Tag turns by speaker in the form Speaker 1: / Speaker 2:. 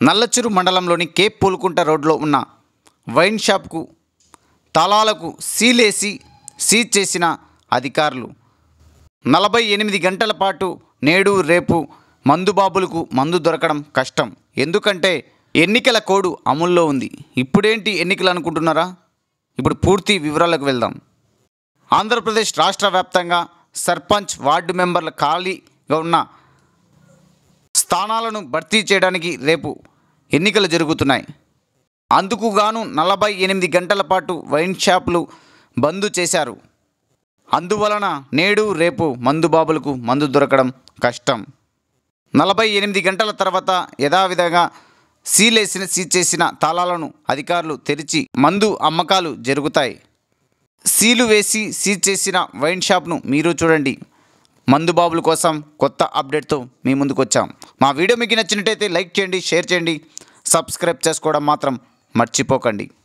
Speaker 1: నల్లచెరు మండలంలోని కేప్ పూలుకుంట రోడ్లో ఉన్న వైన్ షాప్కు తాళాలకు సీలేసి సీజ్ చేసిన అధికారులు నలభై ఎనిమిది గంటల పాటు నేడు రేపు మందుబాబులకు మందు దొరకడం కష్టం ఎందుకంటే ఎన్నికల కోడ్ అమల్లో ఉంది ఇప్పుడేంటి ఎన్నికలు అనుకుంటున్నారా ఇప్పుడు పూర్తి వివరాలకు వెళ్దాం ఆంధ్రప్రదేశ్ రాష్ట్ర వ్యాప్తంగా సర్పంచ్ వార్డు మెంబర్ల ఖాళీగా ఉన్న స్థానాలను భర్తీ చేయడానికి రేపు ఎన్నికలు జరుగుతున్నాయి అందుకు గాను నలభై ఎనిమిది గంటల పాటు వైన్ షాపులు బంద్ చేశారు అందువలన నేడు రేపు మందుబాబులకు మందు దొరకడం కష్టం నలభై ఎనిమిది గంటల తర్వాత యథావిధంగా సీలేసిన సీజ్ చేసిన తాళాలను అధికారులు తెరిచి మందు అమ్మకాలు జరుగుతాయి సీలు వేసి సీజ్ చేసిన వైన్ షాప్ను మీరు చూడండి మందుబాబుల కోసం కొత్త అప్డేట్తో మీ ముందుకు వచ్చాం మా వీడియో మీకు నచ్చినట్టయితే లైక్ చేయండి షేర్ చేయండి సబ్స్క్రైబ్ చేసుకోవడం మాత్రం మర్చిపోకండి